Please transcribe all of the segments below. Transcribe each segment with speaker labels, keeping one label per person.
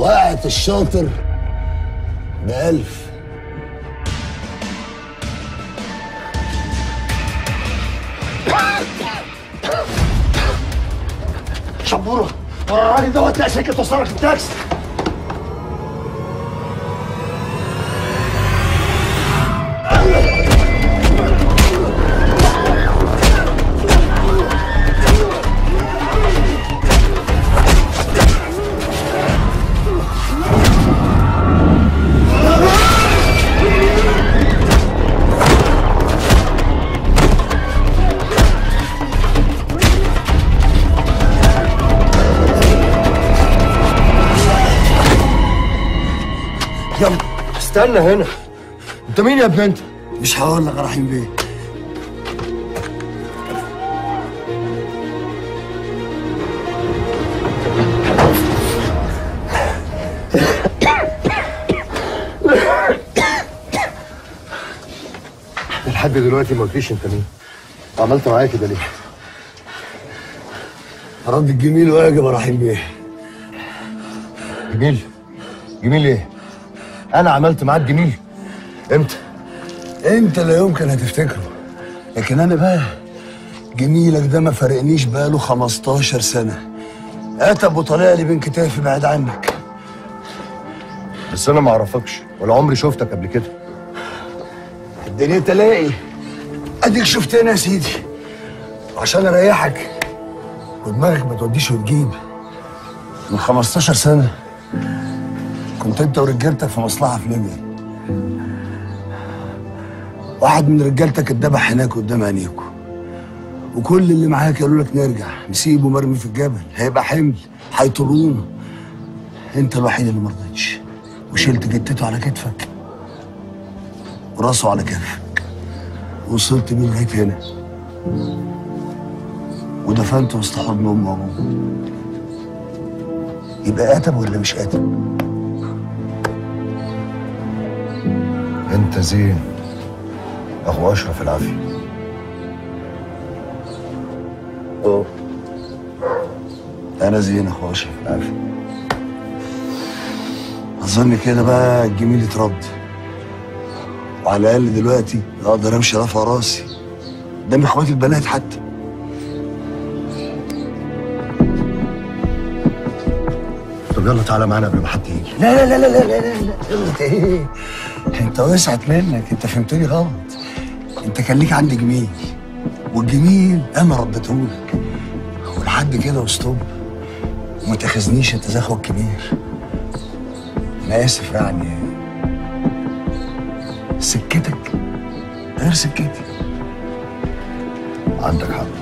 Speaker 1: وقعت الشاطر بألف
Speaker 2: شبوره ورا الراجل دوت لا سكه توصلك التاكسي
Speaker 3: يلا استنى هنا انت مين يا ابن انت؟
Speaker 1: مش هقول لك يا رحيم بيه
Speaker 3: لحد دلوقتي ما قلتليش انت مين عملت معايا كده ليه؟
Speaker 1: رد الجميل واجب يا رحيم بيه
Speaker 3: جميل جميل ايه؟ انا عملت معاك جميل امتى؟
Speaker 1: انت لا يمكن هتفتكره لكن انا بقى جميلك ده ما فارقنيش بقاله 15 سنه اتب وطالع لي بين كتافي بعيد عنك
Speaker 3: بس انا ما اعرفكش ولا عمري شفتك قبل كده
Speaker 1: الدنيا تلاقي اديك شفتنا يا سيدي عشان اريحك ودماغك ما توديش وتجيب من 15 سنه كنت انت ورجالتك في مصلحه في ليبيا واحد من رجالتك اتذبح هناك قدام عينيكوا وكل اللي معاك قالوا لك نرجع نسيبه مرمي في الجبل هيبقى حمل هيطرونا انت الوحيد اللي مرضتش وشلت جتته على كتفك وراسه على كتفك وصلت بيه لغايه هنا ودفنته وسط حضن امه وابوه يبقى قتب ولا مش قتب؟
Speaker 3: انت زين اخو اشرف العافيه
Speaker 1: اه انا زين اخو اشرف العافيه اظن كده بقى الجميل اترد وعلى الاقل دلوقتي اقدر امشي رافع راسي قدام اخواتي البنات حتى
Speaker 3: طب يلا تعالى معانا قبل ما حد يجي
Speaker 1: لا لا لا لا لا لا لا لا غلط ايه انت وسعت منك انت فهمتني غلط انت كان ليك عندي جميل والجميل انا ربيتهولك ولحد كده وستوب وما تاخذنيش انت زي اخوك الكبير انا اسف يعني سكتك غير سكتي
Speaker 3: عندك حق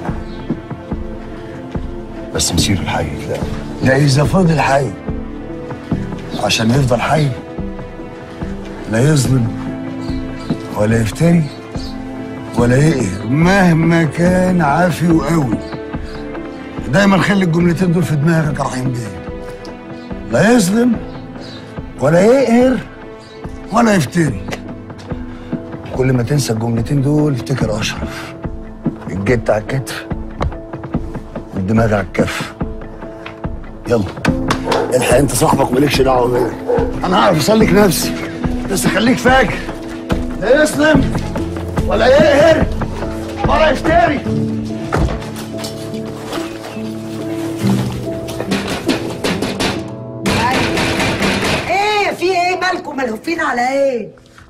Speaker 3: بس مسير الحي لا
Speaker 1: ده اذا فضل حي عشان يفضل حي لا يظلم ولا يفتري ولا يقهر مهما كان عافي وقوي دايما خلي الجملتين دول في دماغك يا رحيم بيه لا يظلم ولا يقهر ولا يفتري كل ما تنسى الجملتين دول افتكر اشرف الجد على الكتف والدماغ على الكف يلا الحق انت صاحبك مالكش دعوه بيا انا هعرف اسلك نفسي بس خليك فاكر لا يسلم ولا يقهر ولا يفتري
Speaker 4: ايه في ايه مالكم ملهوفين على ايه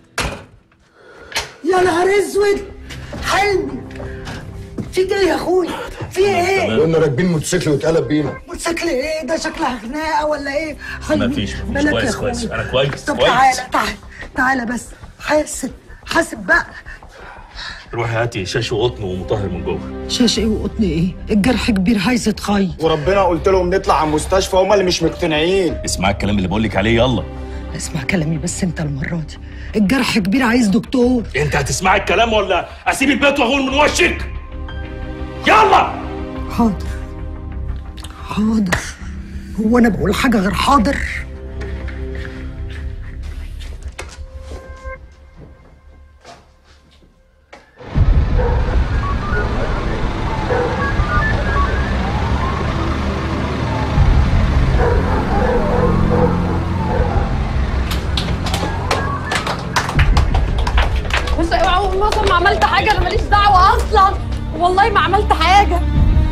Speaker 4: يا نهار اسود حلمي فيك ايه يا اخويا في ايه
Speaker 3: كنا راكبين موتوسيكل واتقلب بينا
Speaker 4: موتوسيكل ايه ده شكلها خناقه ولا ايه حلمي
Speaker 5: مفيش- مفيش.
Speaker 4: مالك يا
Speaker 5: كويس-
Speaker 4: أخويا؟
Speaker 5: كويس. أنا كويس-
Speaker 4: طب
Speaker 5: كويس.
Speaker 4: تعالى تعالى تعالى بس حاسب حاسب بقى
Speaker 5: روحي هاتي شاش وقطن ومطهر من جوه
Speaker 4: شاش ايه وقطن ايه الجرح كبير عايز يتخيط
Speaker 6: وربنا قلت لهم نطلع على المستشفى هما اللي مش مقتنعين
Speaker 5: اسمع الكلام اللي بقول لك عليه يلا
Speaker 4: اسمع كلامي بس انت المره دي الجرح كبير عايز دكتور
Speaker 5: انت هتسمعي الكلام ولا اسيب البيت واغور من وشك يلا
Speaker 4: حاضر حاضر هو انا بقول حاجه غير حاضر
Speaker 7: والله ما عملت حاجه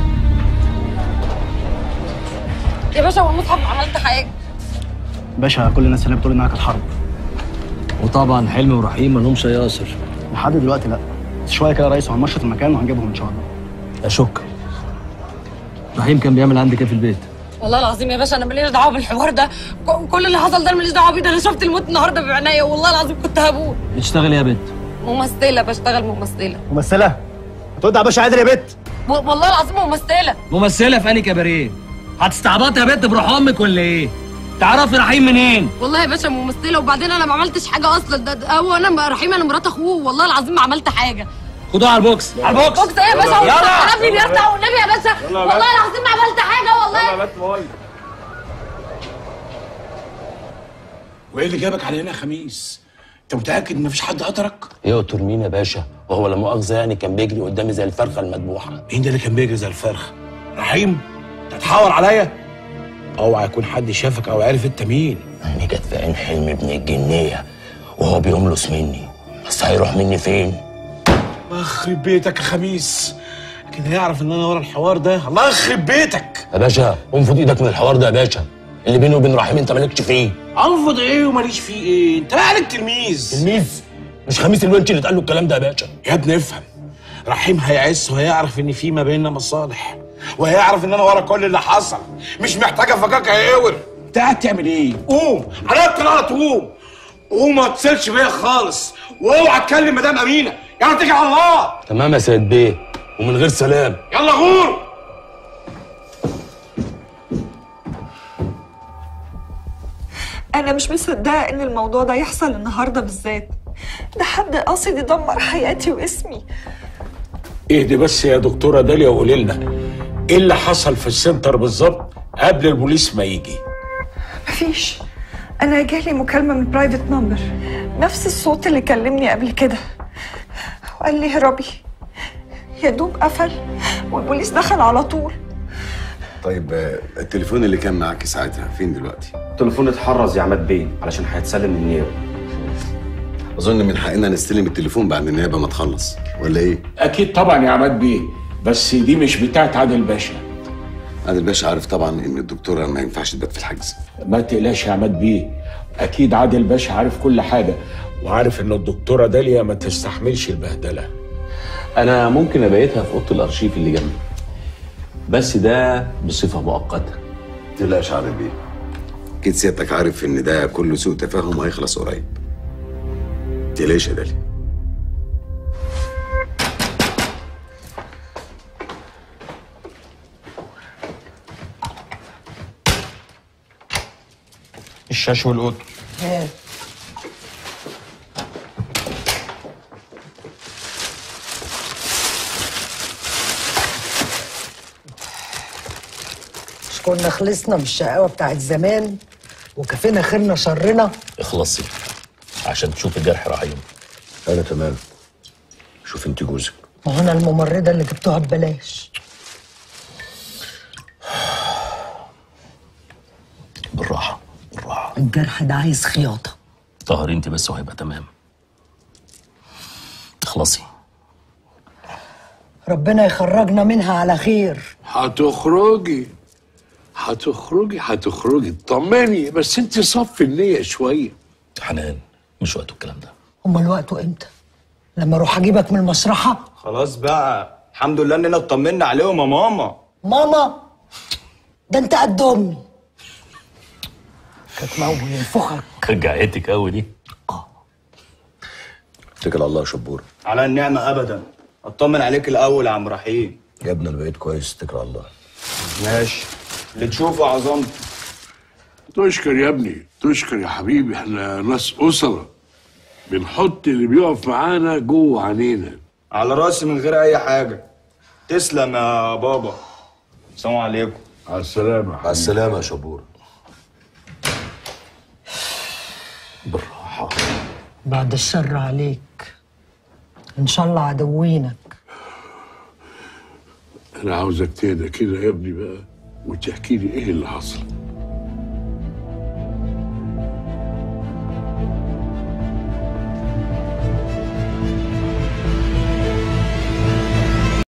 Speaker 7: يا باشا هو المصحف ما عملت حاجه
Speaker 8: باشا كل الناس هنا بتقول انها كانت حرب
Speaker 9: وطبعا حلمي ورحيم ما لهمش ياسر
Speaker 8: لحد دلوقتي لا بس شويه كده يا ريس وهنمشط المكان وهنجيبهم ان شاء الله
Speaker 9: اشك رحيم كان بيعمل عندك ايه في البيت
Speaker 7: والله العظيم يا باشا انا ماليش دعوه بالحوار ده ك- كل اللي حصل ده انا ماليش دعوه بيه ده انا شفت الموت النهارده بعينيا والله العظيم كنت هموت
Speaker 9: بتشتغل ايه يا بنت
Speaker 7: ممثله بشتغل ممثله
Speaker 8: ممثله هترد على باشا عادل يا بت
Speaker 7: و- والله العظيم ممثله
Speaker 9: ممثله في انهي كباريه هتستعبطي يا بنت بروح امك ولا ايه تعرفي رحيم منين
Speaker 7: والله يا باشا ممثله وبعدين انا ما عملتش حاجه اصلا ده, ده هو انا رحيم انا مرات اخوه والله العظيم ما عملت حاجه
Speaker 9: خدوها على البوكس على البوكس
Speaker 7: بوكس ايه يا باشا
Speaker 9: يلا.
Speaker 7: قلبي بيرجع والنبي يا باشا والله العظيم ما عملت حاجه والله
Speaker 5: وايه اللي جابك على هنا يا خميس انت متاكد ان مفيش حد قطرك
Speaker 10: يقتل مين يا باشا وهو لا مؤاخذه يعني كان بيجري قدامي زي الفرخه المذبوحه
Speaker 5: مين ده اللي كان بيجري زي الفرخ رحيم تتحاور عليا اوعى يكون حد شافك او عرف انت مين
Speaker 10: يعني جت في عين حلمي ابن الجنيه وهو بيملص مني بس هيروح مني فين
Speaker 5: يخرب بيتك يا خميس كده يعرف ان انا ورا الحوار ده الله يخرب بيتك
Speaker 10: يا باشا انفض ايدك من الحوار ده يا باشا اللي بيني وبين رحيم انت مالكش فيه
Speaker 5: انفض ايه وماليش فيه ايه انت عليك تلميذ
Speaker 10: تلميذ مش خميس الونش اللي اتقال له الكلام ده يا باشا
Speaker 5: يا ابني افهم رحيم هيعس وهيعرف ان في ما بيننا مصالح وهيعرف ان انا ورا كل اللي حصل مش محتاج افكك هيقور انت قاعد تعمل ايه قوم على الطلاق تقوم قوم ما تتصلش بيا خالص واوعى تكلم مدام امينه يلا اتكل على الله
Speaker 10: تمام يا سيد بيه ومن غير سلام
Speaker 5: يلا غور
Speaker 11: أنا مش مصدقة إن الموضوع ده يحصل النهاردة بالذات ده حد قاصد يدمر حياتي واسمي
Speaker 5: اهدي بس يا دكتوره داليا وقولي لنا ايه اللي حصل في السنتر بالظبط قبل البوليس ما يجي
Speaker 11: مفيش أنا جالي مكالمة من برايفت نمبر نفس الصوت اللي كلمني قبل كده وقال لي هربي يا دوب قفل والبوليس دخل على طول
Speaker 1: طيب آه، التليفون اللي كان معاك ساعتها فين دلوقتي؟
Speaker 6: التليفون اتحرز يا عماد بيه علشان هيتسلم للنيابه
Speaker 1: اظن من حقنا نستلم التليفون بعد النيابه ما تخلص ولا ايه؟
Speaker 5: اكيد طبعا يا عماد بيه بس دي مش بتاعت عادل باشا
Speaker 1: عادل باشا عارف طبعا ان الدكتوره ما ينفعش تبات في الحجز
Speaker 5: ما تقلقش يا عماد بيه اكيد عادل باشا عارف كل حاجه وعارف ان الدكتوره داليا ما تستحملش البهدله
Speaker 12: انا ممكن ابيتها في اوضه الارشيف اللي جنبي بس ده بصفه مؤقته
Speaker 1: ما تقلقش عادل بيه اكيد سيادتك عارف ان ده كله سوء تفاهم وهيخلص قريب ما تقلقش يا داليا
Speaker 6: الشاش والقط
Speaker 4: مش كنا خلصنا من الشقاوة بتاعت زمان وكفينا خيرنا شرنا
Speaker 10: اخلصي عشان تشوفي جرح رحيم
Speaker 1: انا تمام شوف انت جوزك
Speaker 4: ما هو انا الممرضة اللي جبتوها ببلاش
Speaker 10: بالراحه بالراحه
Speaker 4: الجرح ده عايز خياطة
Speaker 10: طهري انت بس وهيبقى تمام اخلصي
Speaker 4: ربنا يخرجنا منها على خير
Speaker 13: هتخرجي هتخرجي هتخرجي اطمني بس انت صفي النية شوية
Speaker 10: حنان مش وقته الكلام ده
Speaker 4: امال وقته امتى لما اروح اجيبك من المشرحة
Speaker 6: خلاص بقى الحمد لله اننا اطمنا عليهم يا ماما
Speaker 4: ماما ده انت قد امي كانت مول ينفخك
Speaker 10: رجعتك قوي دي
Speaker 1: اتكل على الله يا شبور
Speaker 6: على النعمه ابدا اطمن عليك الاول يا عم رحيم
Speaker 1: يا ابني انا بقيت كويس اتكل على الله
Speaker 6: ماشي اللي تشوفه عظمت
Speaker 13: تشكر يا ابني تشكر يا حبيبي احنا ناس أسرة بنحط اللي بيقف معانا جوه عينينا
Speaker 6: على راسي من غير اي حاجه تسلم يا بابا السلام عليكم
Speaker 13: على السلامة
Speaker 1: مع السلامه يا شبور
Speaker 10: بالراحه
Speaker 4: بعد الشر عليك ان شاء الله عدوينك
Speaker 13: انا عاوزك تهدى كده يا ابني بقى وتحكي لي ايه اللي حصل